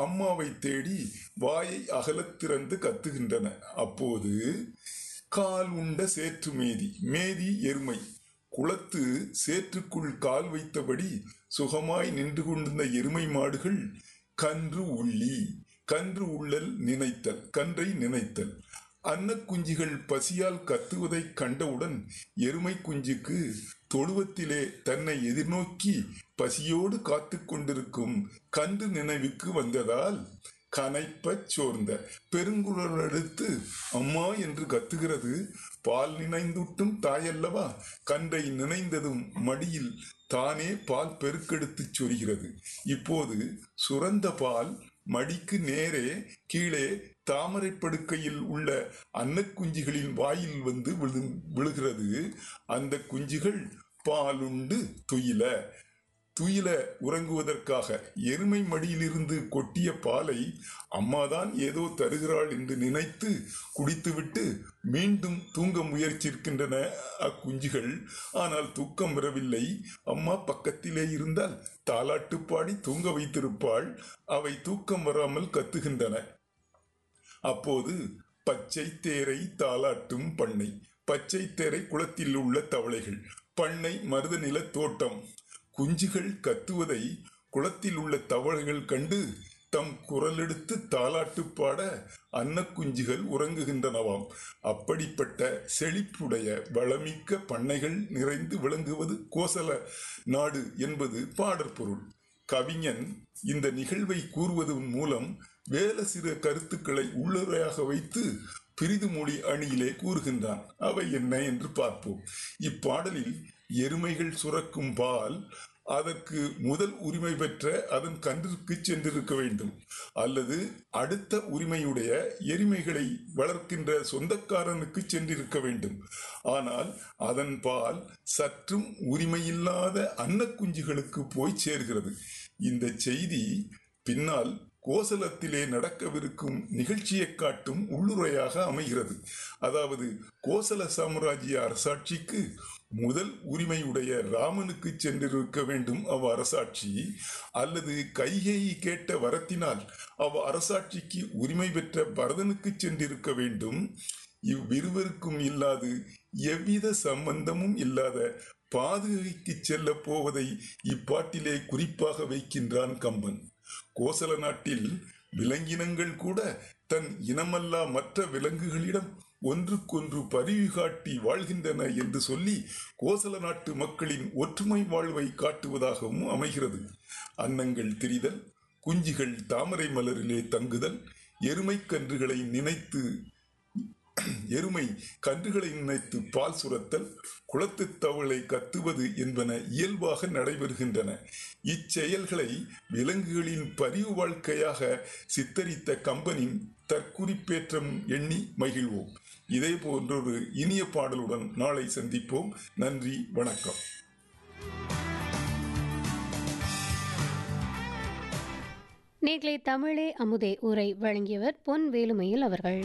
அம்மாவை தேடி வாயை அகலத் திறந்து கத்துகின்றன அப்போது கால் உண்ட சேற்று மேதி மேதி எருமை குளத்து சேற்றுக்குள் கால் வைத்தபடி சுகமாய் நின்று கொண்டிருந்த எருமை மாடுகள் கன்று உள்ளி கன்று உள்ளல் நினைத்தல் கன்றை நினைத்தல் அன்னக்குஞ்சுகள் பசியால் கத்துவதைக் கண்டவுடன் எருமை குஞ்சுக்கு தொழுவத்திலே தன்னை எதிர்நோக்கி பசியோடு காத்து கொண்டிருக்கும் கன்று நினைவுக்கு வந்ததால் கனைப்பச் சோர்ந்த பெருங்குரல் எடுத்து அம்மா என்று கத்துகிறது பால் நினைந்துட்டும் தாயல்லவா கன்றை நினைந்ததும் மடியில் தானே பால் பெருக்கெடுத்துச் சொரிகிறது இப்போது சுரந்த பால் மடிக்கு நேரே கீழே தாமரை படுக்கையில் உள்ள அன்னக்குஞ்சுகளின் வாயில் வந்து விழு விழுகிறது அந்த குஞ்சுகள் பாலுண்டு துயில துயில உறங்குவதற்காக எருமை மடியிலிருந்து கொட்டிய பாலை அம்மாதான் ஏதோ தருகிறாள் என்று நினைத்து குடித்துவிட்டு மீண்டும் தூங்க முயற்சிக்கின்றன அக்குஞ்சுகள் ஆனால் தூக்கம் வரவில்லை அம்மா பக்கத்திலே இருந்தால் தாலாட்டு பாடி தூங்க வைத்திருப்பாள் அவை தூக்கம் வராமல் கத்துகின்றன அப்போது பச்சை தேரை தாலாட்டும் பண்ணை பச்சை தேரை குளத்தில் உள்ள தவளைகள் பண்ணை மருத நில தோட்டம் குஞ்சுகள் கத்துவதை குளத்தில் உள்ள தவளைகள் கண்டு தம் குரலெடுத்து தாலாட்டு பாட அன்னக்குஞ்சுகள் உறங்குகின்றனவாம் அப்படிப்பட்ட செழிப்புடைய வளமிக்க பண்ணைகள் நிறைந்து விளங்குவது கோசல நாடு என்பது பாடற்பொருள் கவிஞன் இந்த நிகழ்வை கூறுவதன் மூலம் வேல சிறு கருத்துக்களை உள்ளுரையாக வைத்து பிரிது மொழி அணியிலே கூறுகின்றான் அவை என்ன என்று பார்ப்போம் இப்பாடலில் எருமைகள் சுரக்கும் பால் அதற்கு முதல் உரிமை பெற்ற அதன் கன்றிற்கு சென்றிருக்க வேண்டும் அல்லது அடுத்த உரிமையுடைய எருமைகளை வளர்க்கின்ற சொந்தக்காரனுக்கு சென்றிருக்க வேண்டும் ஆனால் அதன் பால் சற்றும் உரிமையில்லாத அன்னக்குஞ்சுகளுக்கு போய் சேர்கிறது இந்த செய்தி பின்னால் கோசலத்திலே நடக்கவிருக்கும் நிகழ்ச்சியை காட்டும் உள்ளுரையாக அமைகிறது அதாவது கோசல சாம்ராஜ்ய அரசாட்சிக்கு முதல் உரிமையுடைய ராமனுக்கு சென்றிருக்க வேண்டும் அவ் அரசாட்சி அல்லது கைகேயி கேட்ட வரத்தினால் அவ் அரசாட்சிக்கு உரிமை பெற்ற பரதனுக்கு சென்றிருக்க வேண்டும் இவ்விருவருக்கும் இல்லாது எவ்வித சம்பந்தமும் இல்லாத பாதுகைக்கு செல்ல போவதை இப்பாட்டிலே குறிப்பாக வைக்கின்றான் கம்பன் கோசல நாட்டில் விலங்கினங்கள் கூட தன் இனமல்லா மற்ற விலங்குகளிடம் ஒன்றுக்கொன்று பரிவு காட்டி வாழ்கின்றன என்று சொல்லி கோசல நாட்டு மக்களின் ஒற்றுமை வாழ்வை காட்டுவதாகவும் அமைகிறது அன்னங்கள் திரிதல் குஞ்சுகள் தாமரை மலரிலே தங்குதல் எருமை கன்றுகளை நினைத்து எருமை கன்றுகளை நினைத்து பால் சுரத்தல் குளத்து தவளை கத்துவது என்பன இயல்பாக நடைபெறுகின்றன இச்செயல்களை விலங்குகளின் பரிவு வாழ்க்கையாக சித்தரித்த கம்பனின் தற்குறிப்பேற்றம் எண்ணி மகிழ்வோம் இதே போன்றொரு இனிய பாடலுடன் நாளை சந்திப்போம் நன்றி வணக்கம் நேர்களை தமிழே அமுதே உரை வழங்கியவர் பொன் வேலுமையில் அவர்கள்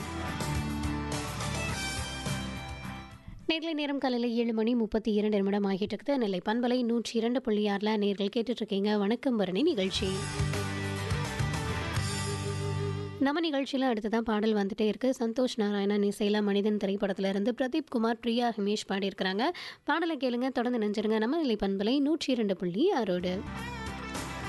நேர்களை நேரம் காலையில் ஏழு மணி முப்பத்தி இரண்டு நிமிடம் ஆகிட்டு இருக்குது நெல்லை பண்பலை நூற்றி இரண்டு புள்ளி ஆறில் நேர்கள் கேட்டுட்டு இருக்கீங்க வணக்கம் பரணி நிகழ்ச்சி நம்ம நிகழ்ச்சியில் அடுத்ததான் பாடல் வந்துட்டே இருக்கு சந்தோஷ் நாராயணன் இசையில மனிதன் திரைப்படத்துல இருந்து பிரதீப் குமார் பிரியா ஹிமேஷ் பாடியிருக்கிறாங்க பாடலை கேளுங்க தொடர்ந்து நினைச்சிருங்க நம்ம நிலை பண்பலை நூற்றி இரண்டு புள்ளி ஆறோடு